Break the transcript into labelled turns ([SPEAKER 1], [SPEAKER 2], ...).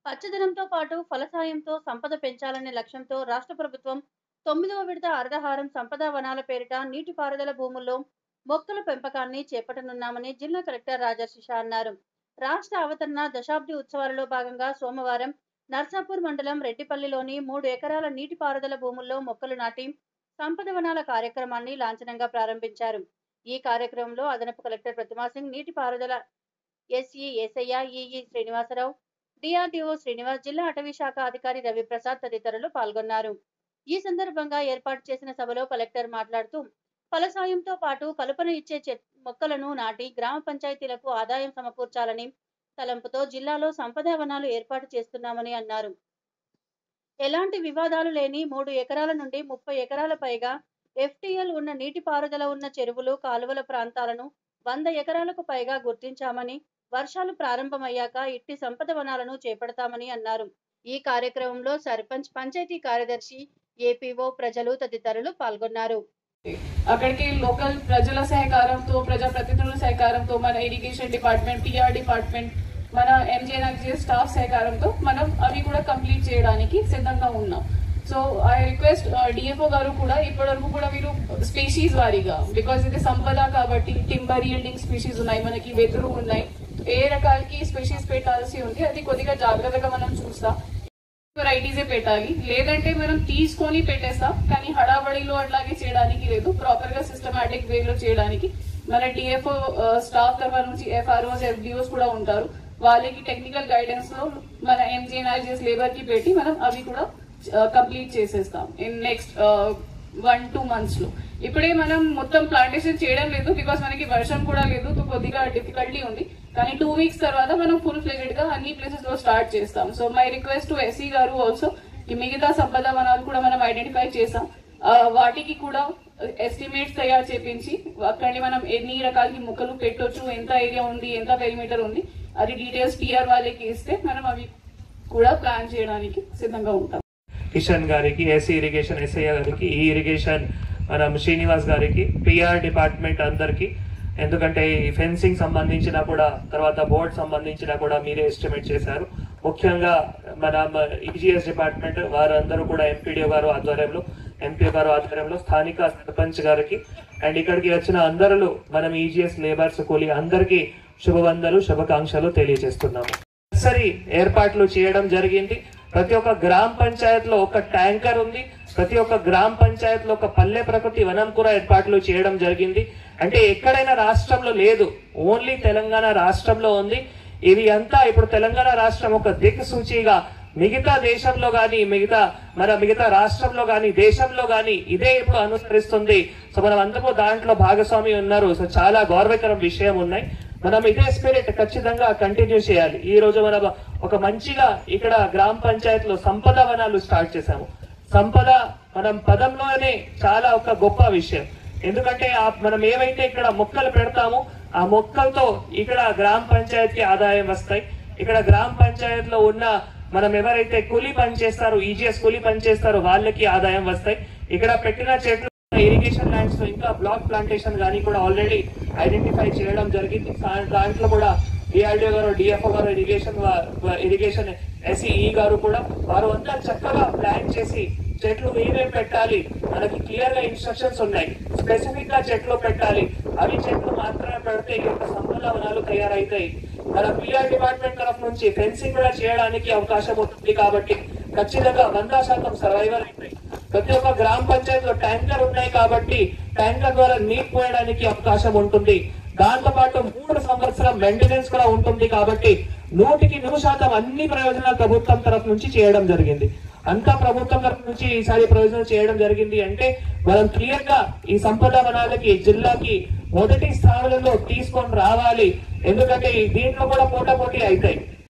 [SPEAKER 1] పచ్చదనంతో పాటు ఫలసాయంతో సంపద పెంచాలనే లక్ష్యంతో రాష్ట్ర ప్రభుత్వం తొమ్మిదవ విడత అర్ధహారం సంపద వనాల పేరిట నీటిపారుదల భూముల్లో మొక్కల పెంపకాన్ని చేపట్టనున్నామని జిల్లా కలెక్టర్ రాజర్షిష అన్నారు రాష్ట్ర అవతరణ దశాబ్ది ఉత్సవాలలో భాగంగా సోమవారం నర్సాపూర్ మండలం రెడ్డిపల్లిలోని మూడు ఎకరాల నీటిపారుదల భూముల్లో మొక్కలు నాటి సంపద వనాల కార్యక్రమాన్ని లాంఛనంగా ప్రారంభించారు ఈ కార్యక్రమంలో అదనపు కలెక్టర్ ప్రతిమా సింగ్ నీటిపారుదల SE SI EE Srinivasa Rao DRDO Srinivas జిల్లా అటవీ శాఖ అధికారి రవిప్రసాద్ తదితరులు పాల్గొన్నారు ఈ సందర్భంగా ఏర్పాటు చేసిన సభలో కలెక్టర్ మాట్లాడుతూ ఫలసాయంతో పాటు కలుపను ఇచ్చే చెట్ మొక్కలను నాటి గ్రామ పంచాయతీలకు ఆదాయం సమకూర్చాలని తలంపుతో జిల్లాలో సంపద వనాలు ఏర్పాటు చేస్తున్నామని అన్నారు ఎలాంటి వివాదాలు లేని మూడు ఎకరాల నుండి ముప్పై ఎకరాల పైగా ఎఫ్టీఎల్ ఉన్న నీటిపారుదల ఉన్న చెరువులు కాలువల ప్రాంతాలను వంద ఎకరాలకు పైగా గుర్తించామని వర్షాలు ప్రారంభమయ్యాక ఇట్టి సంపద వనాలను చేపడతామని అన్నారు ఈ కార్యక్రమంలో సర్పంచ్ పంచాయతీ కార్యదర్శి ఏపీఓ ప్రజలు తదితరులు పాల్గొన్నారు
[SPEAKER 2] అక్కడికి లోకల్ ప్రజల సహకారంతో ప్రజాప్రతినిధుల సహకారంతో మన ఇరిగేషన్ డిపార్ట్మెంట్ పిఆర్ డిపార్ట్మెంట్ మన ఎంజేఎన్ఆర్జీ స్టాఫ్ సహకారంతో మనం అవి కూడా కంప్లీట్ చేయడానికి సిద్ధంగా ఉన్నాం సో ఐ రిక్వెస్ట్ డిఎఫ్ఓ గారు కూడా ఇప్పటివరకు కూడా మీరు స్పీషీస్ వారీగా బికాస్ ఇది సంపద కాబట్టి టింబర్ ఈల్డింగ్ స్పీషీస్ ఉన్నాయి మనకి వెదురు ఉన్నాయి ఏ రకాలకి స్పీషీస్ పెట్టాల్సి ఉంది అది కొద్దిగా జాగ్రత్తగా మనం చూస్తాం వెరైటీసే పెట్టాలి లేదంటే మనం తీసుకొని పెట్టేస్తాం కానీ హడాబడిలో అట్లాగే చేయడానికి లేదు ప్రాపర్ గా సిస్టమాటిక్ వేలో చేయడానికి మన డిఎఫ్ఓ స్టాఫ్ తరఫు నుంచి ఎఫ్ఆర్ఓస్ ఎఫ్డిఓస్ కూడా ఉంటారు వాళ్ళకి టెక్నికల్ గైడెన్స్ లో మన ఎంజీఎన్ఆర్జీఎస్ లేబర్ కి పెట్టి మనం అవి కూడా కంప్లీట్ చేసేస్తాం in next one two months లో ఇప్పుడే మనం మొత్తం ప్లాంటేషన్ చేయడం లేదు బికాస్ మనకి వర్షం కూడా లేదు సో కొద్దిగా డిఫికల్టీ ఉంది కానీ టూ వీక్స్ తర్వాత మనం ఫుల్ ఫ్లెజెడ్ గా అన్ని ప్లేసెస్ లో స్టార్ట్ చేస్తాం so my request to SC గారు ఆల్సో ఈ మిగతా సంపద వనాలు కూడా మనం ఐడెంటిఫై చేసాం ఆ, వాటికి కూడా ఎస్టిమేట్స్ తయారు చేపించి అక్కడి మనం ఎన్ని రకాలకి మొక్కలు పెట్టొచ్చు ఎంత ఏరియా ఉంది ఎంత పెరిమీటర్ ఉంది అది డీటెయిల్స్ టీఆర్ వాళ్ళకి ఇస్తే మనం అవి కూడా ప్లాన్ చేయడానికి సిద్ధంగా ఉంటాం
[SPEAKER 3] కిషన్ గారికి ఏసీ ఇరిగేషన్ ఎస్ఐ గారికి ఈ ఇరిగేషన్ మనం శ్రీనివాస్ గారికి పిఆర్ డిపార్ట్మెంట్ అందరికి ఎందుకంటే ఈ ఫెన్సింగ్ సంబంధించిన కూడా తర్వాత బోర్డ్ సంబంధించిన కూడా మీరే ఎస్టిమేట్ చేశారు ముఖ్యంగా మన ఈజీఎస్ డిపార్ట్మెంట్ వారందరూ కూడా ఎంపీడీఓ గారు ఆధ్వర్యంలో ఎంపీ గారు ఆధ్వర్యంలో స్థానిక సర్పంచ్ గారికి అండ్ ఇక్కడికి వచ్చిన అందరూ మనం ఈజీఎస్ లేబర్స్ కూలీ అందరికీ శుభవందలు శుభాకాంక్షలు తెలియజేస్తున్నాము సరి ఏర్పాట్లు చేయడం జరిగింది ప్రతి ఒక్క గ్రామ పంచాయత్ లో ఒక ట్యాంకర్ ఉంది ప్రతి ఒక్క గ్రామ పంచాయత్ లో ఒక పల్లె ప్రకృతి వనం కూడా ఏర్పాట్లు చేయడం జరిగింది అంటే ఎక్కడైనా రాష్ట్రంలో లేదు ఓన్లీ తెలంగాణ రాష్ట్రంలో ఉంది ఇది అంతా ఇప్పుడు తెలంగాణ రాష్ట్రం ఒక దిక్సూచిగా మిగతా దేశంలో గాని మిగతా మన మిగతా రాష్ట్రంలో గాని దేశంలో గాని ఇదే ఇప్పుడు అనుసరిస్తుంది సో మనం అందరూ దాంట్లో భాగస్వామి ఉన్నారు సో చాలా గౌరవకరం విషయం ఉన్నాయి మనం ఇదే స్పిరిట్ ఖచ్చితంగా కంటిన్యూ చేయాలి ఈ రోజు మనం ఒక మంచిగా ఇక్కడ గ్రామ పంచాయత్ లో సంపద వనాలు స్టార్ట్ చేశాము సంపద మనం పదంలోనే చాలా ఒక గొప్ప విషయం ఎందుకంటే ఆ మనం ఏవైతే ఇక్కడ మొక్కలు పెడతామో ఆ మొక్కలతో ఇక్కడ గ్రామ పంచాయత్ కి ఆదాయం వస్తాయి ఇక్కడ గ్రామ పంచాయత్ లో ఉన్న మనం ఎవరైతే కూలీ పని చేస్తారో ఈజీఎస్ కూలీ పని చేస్తారో వాళ్ళకి ఆదాయం వస్తాయి ఇక్కడ పెట్టిన చెట్లు ఇరిగేషన్ ల్యాండ్స్ లో ఇంకా బ్లాక్ ప్లాంటేషన్ గానీ కూడా ఆల్రెడీ ఐడెంటిఫై చేయడం జరిగింది దా- దాంట్లో కూడా డిఆర్డిఓ గారు డిఎఫ్ఓ గారు ఇరిగేషన్ వా- ఇరిగేషన్ ఎస్ఈఈ గారు కూడా వారు అంతా చక్కగా ప్లాన్ చేసి చెట్లు ఏమేమి పెట్టాలి మనకి క్లియర్ గా ఇన్స్ట్రక్షన్స్ ఉన్నాయి స్పెసిఫిక్ గా చెట్లు పెట్టాలి అవి చెట్లు మాత్రమే పెడితే ఈ యొక్క సంపద వనాలు తయారైతాయి మన పిఆర్ డిపార్ట్మెంట్ తరఫు నుంచి ఫెన్సింగ్ కూడా చేయడానికి అవకాశం ఉంటుంది కాబట్టి ఖచ్చితంగా వంద శాతం సర్వైవల్ అవుతాయి ప్రతి ఒక్క గ్రామ పంచాయతీలో ట్యాంకర్ ఉన్నాయి కాబట్టి ట్యాంకర్ ద్వారా నీరు పోయడానికి అవకాశం ఉంటుంది దాంతో పాటు మూడు సంవత్సరం మెయింటెనెన్స్ కూడా ఉంటుంది కాబట్టి నూటికి నూరు శాతం అన్ని ప్రయోజనాలు ప్రభుత్వం తరఫు నుంచి చేయడం జరిగింది అంతా ప్రభుత్వం తరఫు నుంచి ఈసారి ప్రయోజనం చేయడం జరిగింది అంటే మనం క్లియర్ గా ఈ సంపద వనాలకి జిల్లాకి మొదటి స్థానంలో తీసుకొని రావాలి ఎందుకంటే ఈ దీంట్లో కూడా పోటాపోటీ అవుతాయి